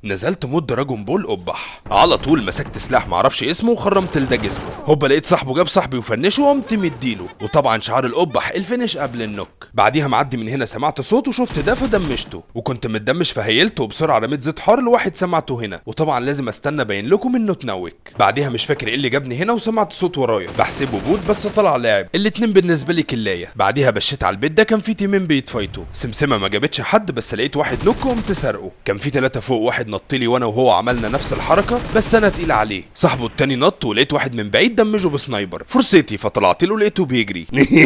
نزلت مود دراجون بول قبح على طول مسكت سلاح معرفش اسمه وخرمت لده جسمه هوبا لقيت صاحبه جاب صاحبي وفنشه وقمت مديله وطبعا شعار القبح الفينش قبل النوك بعديها معدي من هنا سمعت صوت وشفت ده فدمشته وكنت متدمش فهيلته وبسرعه رميت زيت حار لواحد سمعته هنا وطبعا لازم استنى ابين لكم انه اتنوك بعديها مش فاكر ايه اللي جابني هنا وسمعت صوت ورايا بحسبه بوت بس طلع لاعب الاتنين بالنسبه لي كلايه بعديها بشيت على البيت ده كان في تيمين بيتفايتوا سمسمه ما جابتش حد بس لقيت واحد نوك وقمت سرقه كان في ثلاثه فوق واحد نط لي وانا وهو عملنا نفس الحركه بس انا تقيل عليه صاحبه التاني نط ولقيت واحد من بعيد دمجه بسنايبر فرصتي فطلعت له لقيته بيجري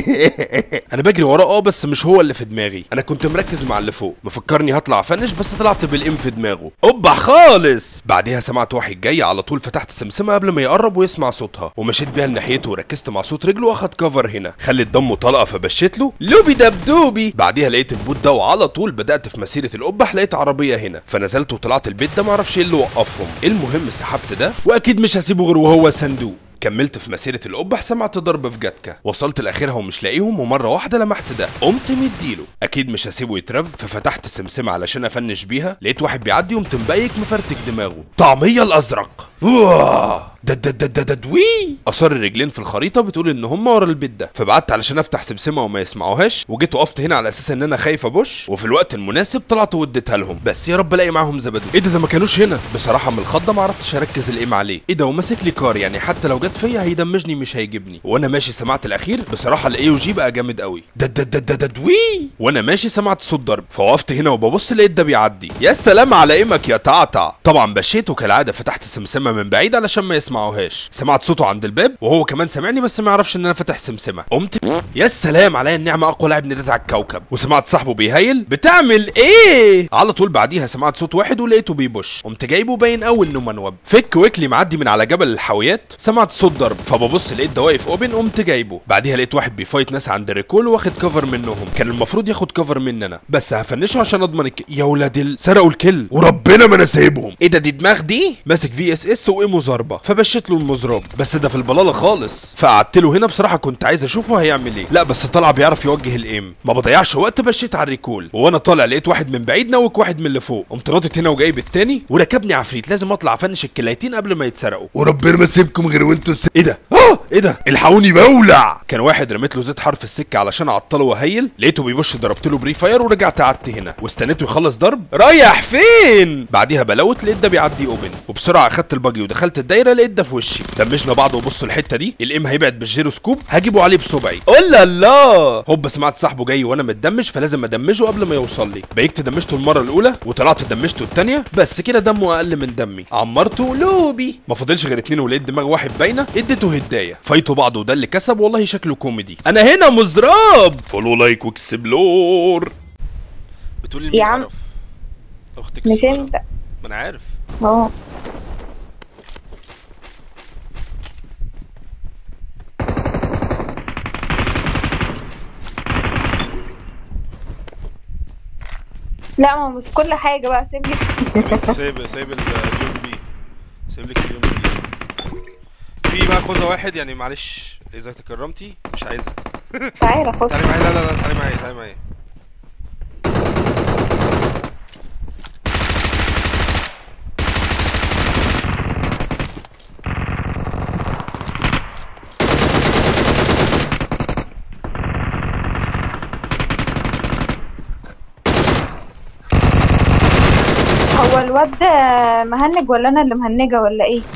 انا بجري وراه اه بس مش هو اللي في دماغي انا كنت مركز مع اللي فوق مفكرني هطلع فنش بس طلعت بالام في دماغه قبح خالص بعديها سمعت واحد جاي على طول فتحت سمسمه قبل ما يقرب ويسمع صوتها ومشيت بيها لناحيته وركزت مع صوت رجله واخد كفر هنا خلت دمه طلقه فبشيت له لوبي دبدوبي بعديها لقيت البوت ده وعلى طول بدات في مسيره القبح لقيت عربيه هنا فنزلت وطلعت البيت ده معرفش ايه اللي وقفهم المهم سحبت ده واكيد مش هسيبه غير وهو صندوق كملت في مسيرة القبح سمعت ضرب في جتكة وصلت لاخرها ومش لاقيهم ومرة واحدة لمحت ده قمت مديله اكيد مش هسيبه يترف ففتحت السمسمة علشان افنش بيها لقيت واحد بيعدي قمت مبيك مفرتك دماغه طعمية الازرق أوه. دد دد دد دد وي اثار الرجلين في الخريطه بتقول ان هم ورا البيت ده فبعدت علشان افتح سمسمه وما يسمعوهاش وجيت وقفت هنا على اساس ان انا خايف ابش وفي الوقت المناسب طلعت واديتها لهم بس يا رب الاقي معاهم زبدو ايه ده ده ما كانوش هنا بصراحه من الخضه ما عرفتش اركز الايم عليه ايه ده وماسك لي كار يعني حتى لو جت فيا هيدمجني مش هيجيبني وانا ماشي سمعت الاخير بصراحه الاي او جي بقى جامد قوي دد دد دد دد دد وي وانا ماشي سمعت صوت ضرب فوقفت هنا وببص لقيت ده بيعدي يا سلام على ايمك يا تعتع طبعا بشيت وكالعاده فتحت السمسمه من بعيد علشان ما يسمعوهاش سمعت صوته عند الباب وهو كمان سمعني بس ما يعرفش ان انا فاتح سمسمه قمت يا سلام عليا النعمه اقوى لاعب ندات على الكوكب وسمعت صاحبه بيهيل بتعمل ايه على طول بعديها سمعت صوت واحد ولقيته بيبش قمت جايبه باين قوي انه منوب فك ويكلي معدي من على جبل الحاويات سمعت صوت ضرب فببص لقيت ده واقف اوبن قمت جايبه بعديها لقيت واحد بيفايت ناس عند الريكول واخد كفر منهم كان المفروض ياخد كفر مني انا بس هفنشه عشان اضمن الك... يا ولاد ال... سرقوا الكل وربنا ما انا سايبهم ايه ده دي دماغ دي ماسك في اس اس وايمو ضربه فبشيت له المزراب بس ده في البلاله خالص فقعدت له هنا بصراحه كنت عايز اشوفه هيعمل ايه لا بس طلع بيعرف يوجه الايم ما بضيعش وقت بشيت على الريكول وانا طالع لقيت واحد من بعيد نوك واحد من اللي فوق قمت ناطط هنا وجايب التاني وركبني عفريت لازم اطلع افنش الكلايتين قبل ما يتسرقوا وربنا ما سيبكم غير وانتوا س... ايه ده اه ايه ده الحقوني بولع كان واحد رميت له زيت حرف السكه علشان اعطله وهيل لقيته بيبش ضربت له بري فاير ورجعت قعدت هنا واستنيته يخلص ضرب رايح فين بعديها بلوت لقيت ده بيعدي اوبن وبسرعه اخدت الباجي ودخلت الدايره لقيت ده في وشي دمجنا بعض وبصوا الحته دي الام هيبعد بالجيروسكوب هجيبه عليه بصبعي قول الله هوب سمعت صاحبه جاي وانا متدمج فلازم ادمجه قبل ما يوصل لي بقيت دمجته المره الاولى وطلعت دمجته الثانيه بس كده دمه اقل من دمي عمرته لوبي ما فاضلش غير اتنين ولقيت دماغ واحد باينه اديته هدايه فايتوا بعض وده اللي كسب والله شكله كوميدي انا هنا مزراب فولو لايك واكسبلور بتقولي مين يا عم. عرف؟ اختك مش انت ما انا عارف اه لا ما هو مش كل حاجة بقى سيب لي سايب سايب اليوم بي سايب لك اليوم بي في بقى خوذه واحد يعني معلش اذا تكرمتي مش عايزها تعالى خد تعالي معايا لا لا لا تعالي معايا تعالي معايا هو الواد ده مهنج ولا انا اللي مهنجة ولا ايه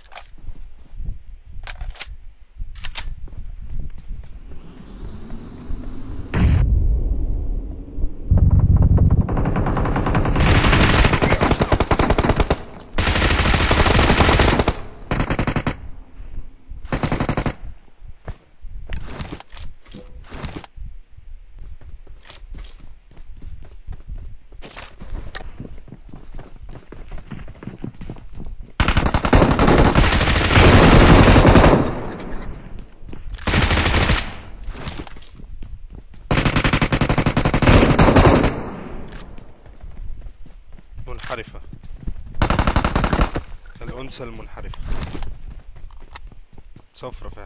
منحرفة الأنثى المنحرفة صفرة فعلا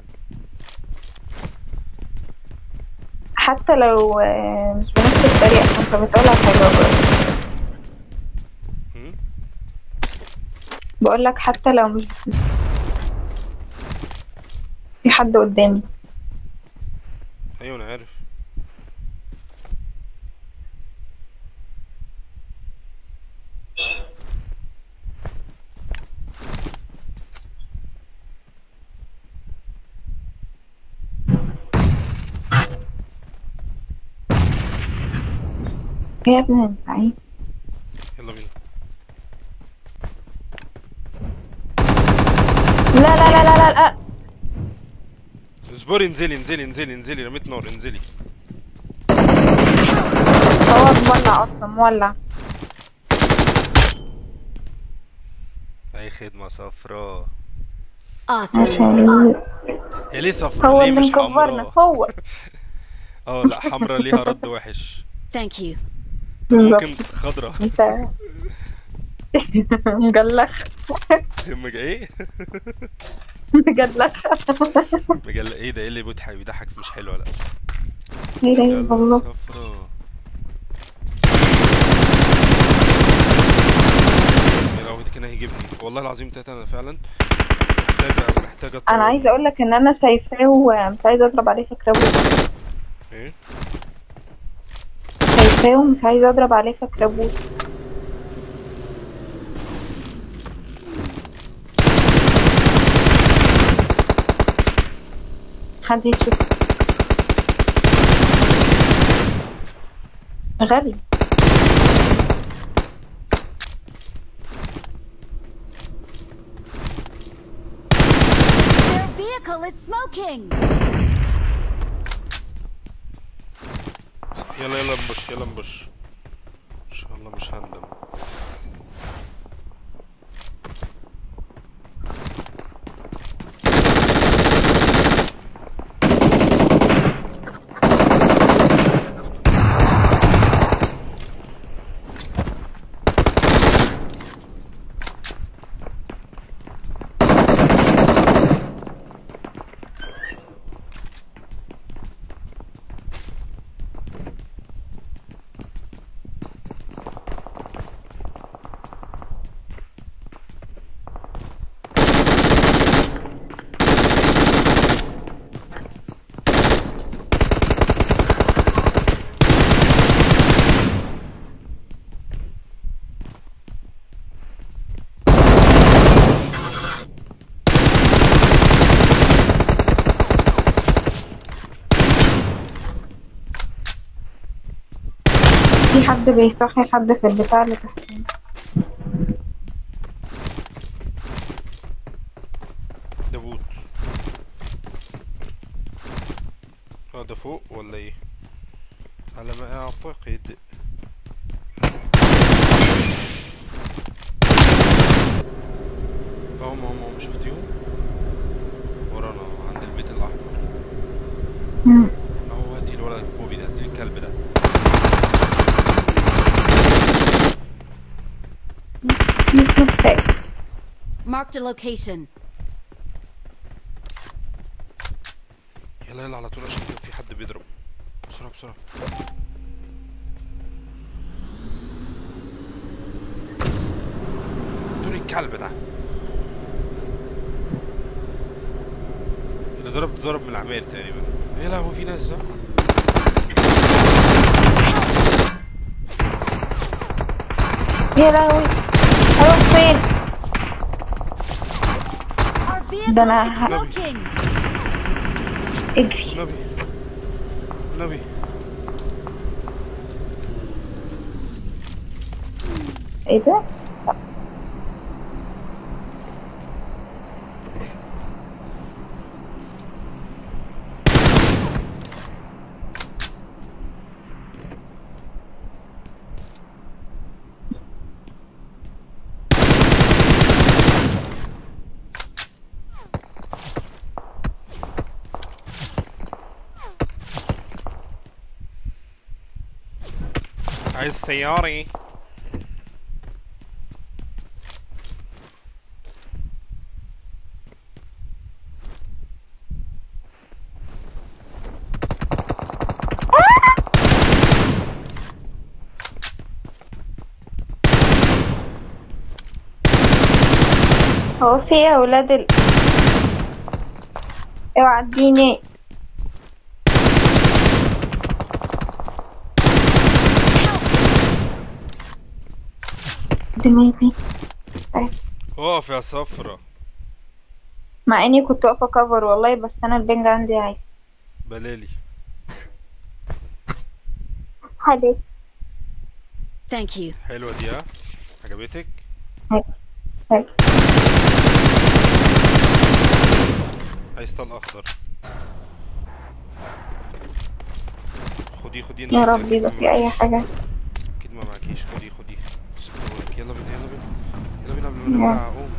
حتى لو آه، مش بنفس الطريقة كنت بتقولها حلوة برضه هم؟ بقول لك حتى لو مش في حد قدامي ايوه انا عارف يا ابني انت عايز يلا بينا لا لا لا لا لا, لا. اصبري انزلي انزلي انزلي انزلي رميت نار انزلي هو مولع اصلا مولع اي خدمة صفراء Awesome. عشان هي ليه صفراء هو ليه اللي مش مكبرنا حمراء هو اه لا حمراء ليها رد وحش Thank you. ممكن بالظبط خضراء انت مجلخ مج... ايه مجلخ مجل ايه ده ايه اللي بيضحك بيضحك مش حلو لا ايه ده مجلة والله صفراء يا لو ده كان هيجيبني والله العظيم تلاته انا فعلا محتاجة محتاجة انا عايزه اقول لك ان انا شايفاه ومش عايزه اضرب عليه فكربوت ايه شايفاه ومش عايزه اضرب عليه فكربوت حد يشوف غبي Their vehicle is smoking. يلا يلا نبش يلا نبش ان شاء الله مش هندم في حد بيصحي حد في البتاع اللي تحتنا ده بوت اه ده فوق ولا ايه على ما اعتقد اه هم هم هم شفتيهم ورانا عند البيت الاحمر مم. اهو هاتي الولد الكوبي ده هاتي الكلب ده مش محتاج Marked a location. يلا يلا على طول عشان كان في حد بيضرب بسرعة بسرعة دول الكلب ده اللي ضرب ضرب من العمال تقريبا ايه لا هو في ناس ها يا لهوي هروح فين Our vehicle Then I is have- smoking. اجري نبي نبي ايه ده عايز سياري هو في ايه يا ولاد ال اوعى اديني دماغي طيب. اقف يا صفرة مع اني كنت واقفه كفر والله بس انا البنج عندي عادي بلالي حلو Thank you. حلوة دي ها عجبتك حلو عايز طلق اخضر خدي خدي انت يا أكيد رب ما يبقى في معكيش. اي حاجه اكيد ما معكيش خدي خدي سيبهولك. يلا بينا يلا بينا يلا بينا قبل ما نرجع قوم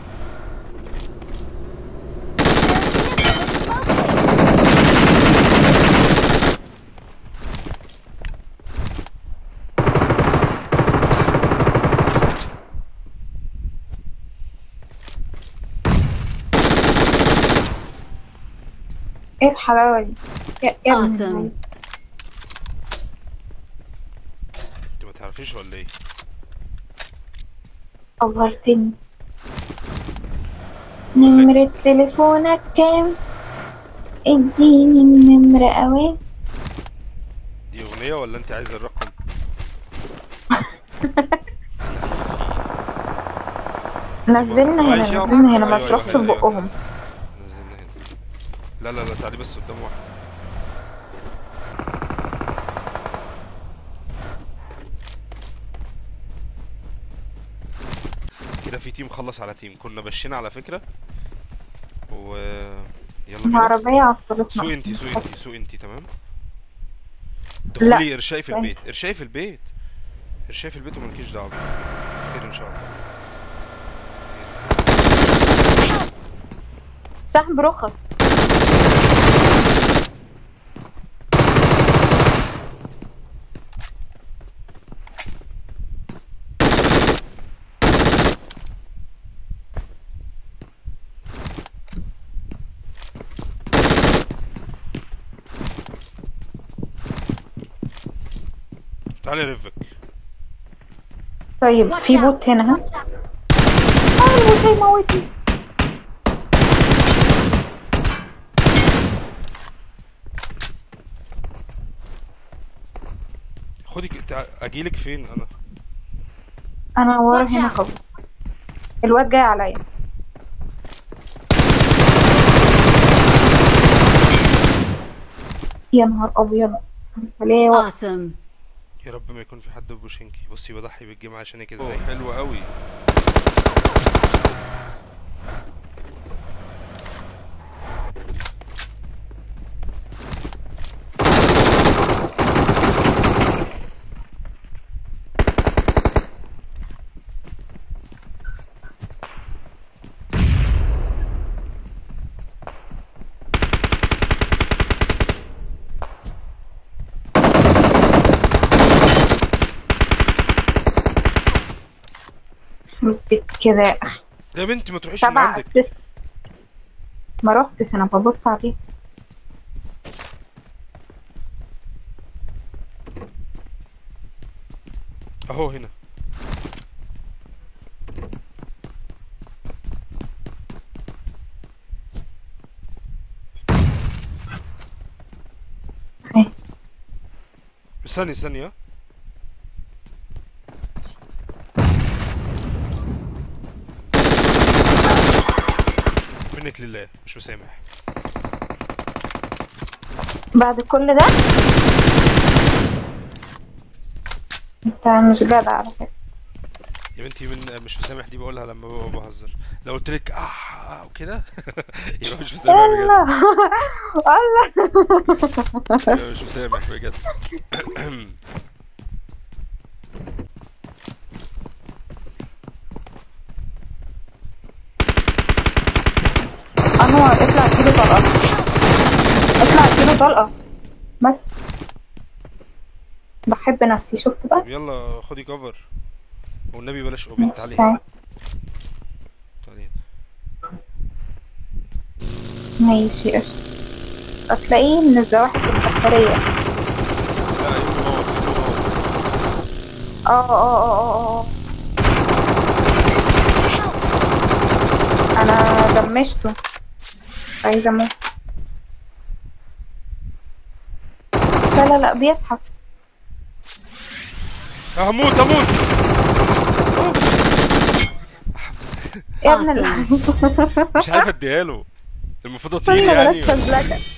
ايه الحلاوه دي يا يا ابن Awesome. اللعيبة. انت ما تعرفيش ولا ايه قورتني نمرة تليفونك كام اديني النمرة اوي دي اغنية ولا انت عايز الرقم نزلنا هنا عايش يا نزلنا هنا أيوة، ما أيوة، تروحش أيوة، أيوة. بقهم نزلنا هنا لا لا لا تعالي بس قدام واحد كده في تيم خلص على تيم كنا بشينا على فكرة و يلا بينا العربية عطلتنا سوق انتي سوق انتي سوق انتي تمام لا. دخلي ارشاي في ثانية. البيت ارشاي في البيت ارشاي في البيت ومالكيش دعوة خير ان شاء الله سحب رخص تعالي رفك طيب Watch في out. بوت هنا ها اه البوت هيموتني خدي ك- تع- اجيلك فين انا انا ورا Watch هنا out. خالص الواد جاي عليا يا نهار ابيض ليه وقت Awesome. يا رب ما يكون في حد بوشنكي بصي بضحي بالجيم عشان كده ازاي حلو قوي بت كده يا بنتي ما تروحيش من سبع عندك اسيست ما روحتش انا ببص عليه اهو هنا اهي استني استني ها منك لله مش مسامح بعد كل ده انت مش جدع على فكرة يا بنتي من مش مسامح دي بقولها لما ببقى بهزر لو قلت لك اه وكده يبقى مش مسامح بجد الله الله يبقى مش مسامح بجد انور اطلع اديله طلقة اطلع اديله طلقة بس بحب نفسي شفت بقى طب يلا خدي كفر والنبي بلاش اوبن تعالي تعال. تعالي ماشي قشطة هتلاقيه من الزواحف البحرية لا يومي موت يومي موت اه اه اه اه اه انا حمشته عايزة اموت لا لا لا بيضحك هموت هموت يا ابن ال مش عارف اديها له المفروض اطير انا يعني بلاش فزلكة